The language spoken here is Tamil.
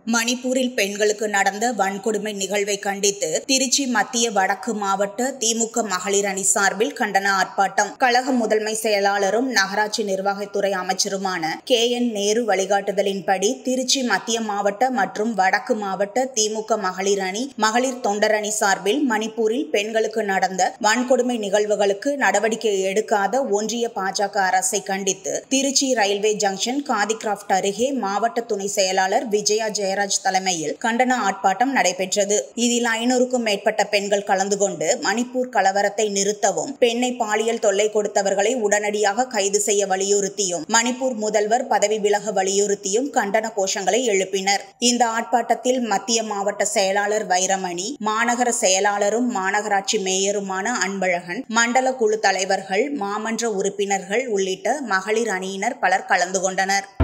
மணிப்பூரில் பெண்களுக்கு நடந்த வன்கொடுமை நிகழ்வை கண்டித்து திருச்சி மத்திய வடக்கு மாவட்ட திமுக மகளிர் அணி சார்பில் கண்டன ஆர்ப்பாட்டம் கழக முதன்மை செயலாளரும் நகராட்சி நிர்வாகத்துறை அமைச்சருமான கே என் நேரு வழிகாட்டுதலின்படி திருச்சி மத்திய மாவட்ட மற்றும் வடக்கு மாவட்ட திமுக மகளிர் அணி மகளிர் தொண்டர் அணி சார்பில் மணிப்பூரில் பெண்களுக்கு நடந்த வன்கொடுமை நிகழ்வுகளுக்கு நடவடிக்கை எடுக்காத ஒன்றிய பாஜக அரசை கண்டித்து திருச்சி ரயில்வே ஜங்ஷன் காதிகிராப்ட் அருகே மாவட்ட துணை செயலாளர் விஜயா ஜெயராஜ் தலைமையில் கண்டன ஆர்ப்பாட்டம் நடைபெற்றது இதில் ஐநூறுக்கும் மேற்பட்ட பெண்கள் கலந்து கொண்டு மணிப்பூர் கலவரத்தை நிறுத்தவும் பெண்ணை பாலியல் தொல்லை கொடுத்தவர்களை உடனடியாக கைது செய்ய வலியுறுத்தியும் மணிப்பூர் முதல்வர் பதவி விலக வலியுறுத்தியும் கண்டன கோஷங்களை எழுப்பினர் இந்த ஆர்ப்பாட்டத்தில் மத்திய மாவட்ட செயலாளர் வைரமணி மாநகர செயலாளரும் மாநகராட்சி மேயருமான அன்பழகன் மண்டல குழு தலைவர்கள் மாமன்ற உறுப்பினர்கள் உள்ளிட்ட மகளிர் அணியினர் பலர் கலந்து கொண்டனர்